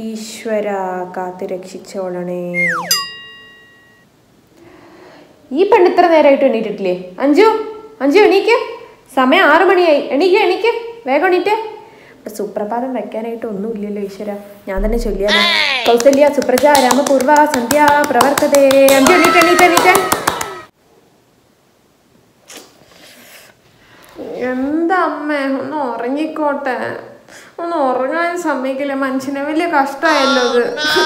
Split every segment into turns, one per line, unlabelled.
ഈശ്വര കാത്തു രക്ഷിച്ചോളണേ ഈ പെണ്ണ് ഇത്ര നേരമായിട്ട് എണീറ്റിട്ടില്ലേ അഞ്ചു അഞ്ചു എണീക്ക് സമയം ആറു മണിയായി എണീക്ക് എണീക്ക് വേഗം എണീറ്റേ ഇവിടെ സുപ്രഭാതം വെക്കാനായിട്ട് ഒന്നുമില്ലല്ലോ ഈശ്വര ഞാൻ തന്നെ ചൊല്ലിയാലോ കൗസല്യ സുപ്രജ രാമപൂർവ സന്ധ്യ പ്രവർത്തതേ അഞ്ചു എണീറ്റ് എണീറ്റ് എണീറ്റ് എന്താ അമ്മേ ഒന്ന് ഉറങ്ങിക്കോട്ടെ ഒന്ന് ഉറങ്ങാൻ സമ്മതിക്കില്ല മനുഷ്യനെ വലിയ കഷ്ടമായല്ലോ ഇത്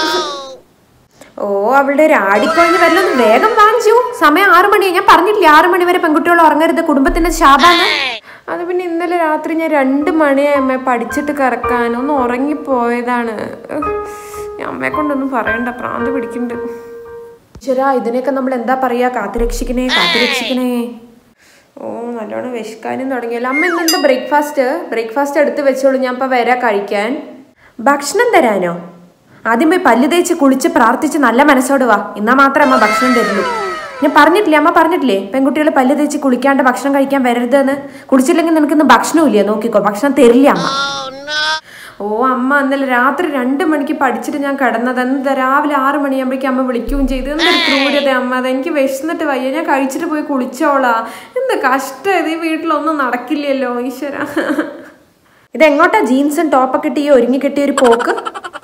ഓ അവളുടെ ഒരു ആടിക്കൊഴിഞ്ഞ് വല്ലൊന്ന് വേഗം വാങ്ങിച്ചു സമയം ആറു മണിയായി ഞാൻ പറഞ്ഞിട്ടില്ലേ ആറു മണി വരെ പെൺകുട്ടികൾ ഉറങ്ങരുത് കുടുംബത്തിന്റെ ശാപാണ് അത് പിന്നെ ഇന്നലെ രാത്രി ഞാൻ രണ്ട് മണിയായി അമ്മ പഠിച്ചിട്ട് കിടക്കാൻ ഒന്ന് ഉറങ്ങിപ്പോയതാണ് ഉഹ്. ഞാൻ അമ്മയെ കൊണ്ടൊന്നും പറയണ്ട പ്രാന്ത് പിടിക്കുന്നുണ്ട് ഈശ്വരാ ഇതിനെയൊക്കെ നമ്മൾ എന്താ പറയാ കാത്തുരക്ഷിക്കണേ കാത്തുരക്ഷിക്കണേ ഓ നല്ലോണം വിശക്കാനും തുടങ്ങിയല്ലോ അമ്മ ഇന്നെന്താ ബ്രേക്ക്ഫാസ്റ്റ് ബ്രേക്ക്ഫാസ്റ്റ് എടുത്ത് വെച്ചോളൂ ഞാൻ ഇപ്പൊ വരാ കഴിക്കാൻ ഭക്ഷണം തരാനോ ആദ്യം പോയി പല്ല് തേച്ച് കുളിച്ച് പ്രാർത്ഥിച്ച് നല്ല മനസ്സോട് വാ എന്നാ മാത്രമേ അമ്മ ഭക്ഷണം തരുള്ളൂ ഞാൻ പറഞ്ഞിട്ടില്ലേ അമ്മ പറഞ്ഞിട്ടില്ലേ പെൺകുട്ടികൾ പല്ല് തേച്ച് കുളിക്കാണ്ട് ഭക്ഷണം കഴിക്കാൻ വരരുതെന്ന് കുടിച്ചില്ലെങ്കിൽ നിനക്കിന്ന് ഭക്ഷണം ഇല്ല നോക്കിക്കോ ഭക്ഷണം തരില്ല അമ്മ ഓ അമ്മ ഇന്നലെ രാത്രി രണ്ട് മണിക്ക് പഠിച്ചിട്ട് ഞാൻ കിടന്നത് എന്താ രാവിലെ ആറ് മണിയാകുമ്പോഴേക്കും അമ്മ വിളിക്കുകയും ചെയ്തു എന്തൊരു ക്രൂരത അമ്മ അത് എനിക്ക് വിശന്നിട്ട് വയ്യ ഞാൻ കഴിച്ചിട്ട് പോയി കുളിച്ചോളാ എന്ത് കഷ്ടം ഇത് ഈ വീട്ടിലൊന്നും നടക്കില്ലല്ലോ ഈശ്വര ഇത് എങ്ങോട്ടാ ജീൻസും ടോപ്പൊക്കെ ഇട്ട് ഈ ഒരുങ്ങി കെട്ടിയ ഒരു പോക്ക്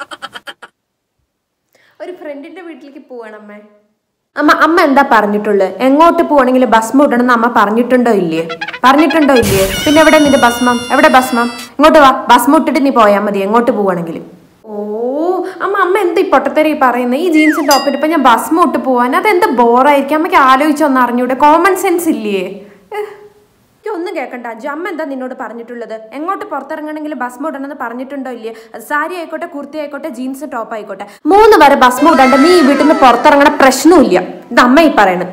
ഒരു ഫ്രണ്ടിന്റെ വീട്ടിലേക്ക് പോവാണ് അമ്മേ അമ്മ അമ്മ എന്താ പറഞ്ഞിട്ടുള്ളത് എങ്ങോട്ട് പോവാണെങ്കിൽ ഭസ്മം ഇടണമെന്ന് അമ്മ പറഞ്ഞിട്ടുണ്ടോ ഇല്ലേ പറഞ്ഞിട്ടുണ്ടോ ഇല്ലേ പിന്നെ എവിടെ നിന്റെ ഭസ്മം എവിടെ ഭസ്മം ഇങ്ങോട്ട് വാ ഭസ്മം ഇട്ടിട്ട് നീ പോയാൽ മതി എങ്ങോട്ട് പോവാണെങ്കിലും ഓ അമ്മ അമ്മ എന്താ ഈ പൊട്ടത്തരി പറയുന്നത് ഈ ജീൻസും ടോപ്പിൽ ഇപ്പൊ ഞാൻ ഭസ്മം ഇട്ട് പോവാൻ അതെന്ത് ബോറായിരിക്കും അമ്മയ്ക്ക് ആലോചിച്ചൊന്ന് അറിഞ്ഞൂടെ കോമൺ സെൻസ് ഇല്ലേ ഏഹ്. എനിക്ക് ഒന്നും കേൾക്കണ്ട അജു അമ്മ എന്താ നിന്നോട് പറഞ്ഞിട്ടുള്ളത് എങ്ങോട്ട് പുറത്തിറങ്ങണമെങ്കിൽ ഭസ്മം ഇടണമെന്ന് പറഞ്ഞിട്ടുണ്ടോ ഇല്ലേ അത് സാരി ആയിക്കോട്ടെ കുർത്തി ആയിക്കോട്ടെ ജീൻസ് ടോപ്പ് ആയിക്കോട്ടെ മൂന്ന് വരെ ഭസ്മം ഇടാണ്ട് നീ ഈ വീട്ടിൽ നിന്ന് പുറത്തിറങ്ങണ പ്രശ്നമില്ല ഇത് അമ്മ ഈ പറയണത്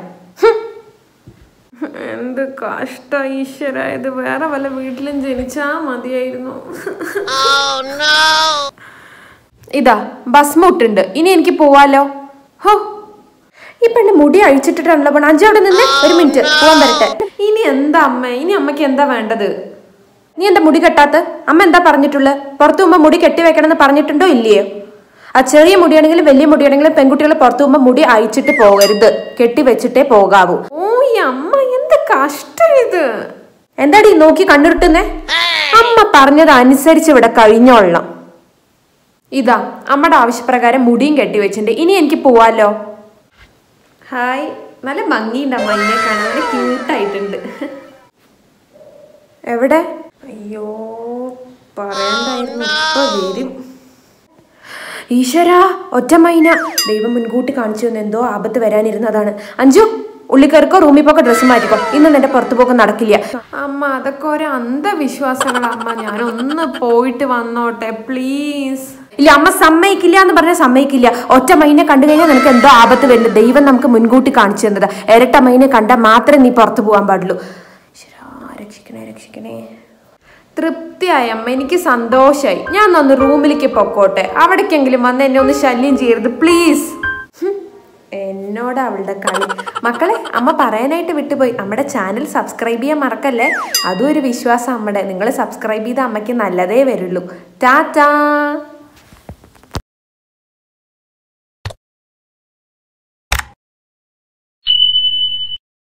എന്ത് കഷ്ട ഈശ്വര ഇത് വേറെ വല്ല വീട്ടിലും ജനിച്ചാ മതിയായിരുന്നു ഇതാ ഭസ്മം ഇട്ടുണ്ട് ഇനി എനിക്ക് പോവാലോ ഹോ ഈ പെണ്ണ് മുടി അഴിച്ചിട്ടിട്ടാണല്ലോ പോണ അഞ്ചു അവിടെ നിന്ന് ഒരു മിനിറ്റ് പോവാൻ വരട്ടെ ഇനി എന്താ അമ്മ ഇനി അമ്മയ്ക്ക് എന്താ വേണ്ടത് നീ എന്താ മുടി കെട്ടാത്ത അമ്മ എന്താ പറഞ്ഞിട്ടുള്ളത് പുറത്തു പോകുമ്പോ മുടി കെട്ടി വെക്കണമെന്ന് പറഞ്ഞിട്ടുണ്ടോ ഇല്ലയോ ആ ചെറിയ മുടിയാണെങ്കിലും വലിയ മുടിയാണെങ്കിലും പെൺകുട്ടികൾ പുറത്തു പോകുമ്പോ മുടി അഴിച്ചിട്ട് പോകരുത് കെട്ടി വെച്ചിട്ടേ പോകാവൂ ഓ ഈ അമ്മ എന്ത് കഷ്ടം ഇത് എന്താടി നോക്കി കണ്ടിട്ടുന്നേ അമ്മ പറഞ്ഞത് അനുസരിച്ച് ഇവിടെ കഴിഞ്ഞോളണം ഇതാ അമ്മയുടെ ആവശ്യപ്രകാരം മുടിയും കെട്ടി വെച്ചിട്ടുണ്ട് ഇനി എനിക്ക് പോവാലോ ഹായ് നല്ല ഭംഗിയുണ്ട് അമ്മ ഇതിനെ കാണാൻ നല്ല ക്യൂട്ടായിട്ടുണ്ട് എവിടെ അയ്യോ പറയണ്ടായിരുന്നു ഇപ്പൊ വരും ഈശ്വര ഒറ്റമൈന ദൈവം മുൻകൂട്ടി കാണിച്ചു തന്ന എന്തോ ആപത്ത് വരാനിരുന്നതാണ് അഞ്ചു ഉള്ളിക്കയറിക്കോ റൂമിൽ പോക്കോ ഡ്രസ്സ് മാറ്റിക്കോ ഇന്ന് നിന്റെ പുറത്തു പോക്ക് നടക്കില്ല അമ്മ അതൊക്കെ ഒരു അന്ധവിശ്വാസങ്ങളാ അമ്മ ഞാൻ ഒന്ന് പോയിട്ട് വന്നോട്ടെ പ്ലീസ് ഇല്ല അമ്മ സമ്മതിക്കില്ല എന്ന് പറഞ്ഞാൽ സമ്മതിക്കില്ല ഒറ്റ മൈനെ കണ്ടു കഴിഞ്ഞാൽ നിനക്ക് എന്തോ ആപത്ത് വരില്ല ദൈവം നമുക്ക് മുൻകൂട്ടി കാണിച്ചു തന്നതാ ഇരട്ട മൈനെ കണ്ടാൽ മാത്രമേ നീ പുറത്തു പോകാൻ പാടുള്ളൂ ഈശ്വരാ, രക്ഷിക്കണേ രക്ഷിക്കണേ തൃപ്തിയായി അമ്മ എനിക്ക് സന്തോഷായി ഞാൻ ഒന്ന് റൂമിലേക്ക് പൊക്കോട്ടെ അവിടേക്കെങ്കിലും വന്ന് എന്നെ ഒന്ന് ശല്യം ചെയ്യരുത് പ്ലീസ് എന്നോട് അവളുടെ കളി മക്കളെ അമ്മ പറയാനായിട്ട് വിട്ടുപോയി നമ്മുടെ ചാനൽ സബ്സ്ക്രൈബ് ചെയ്യാൻ മറക്കല്ലേ അതും ഒരു വിശ്വാസം അമ്മയുടെ നിങ്ങൾ സബ്സ്ക്രൈബ് ചെയ്ത അമ്മയ്ക്ക് നല്ലതേ വരുള്ളൂ ടാറ്റാ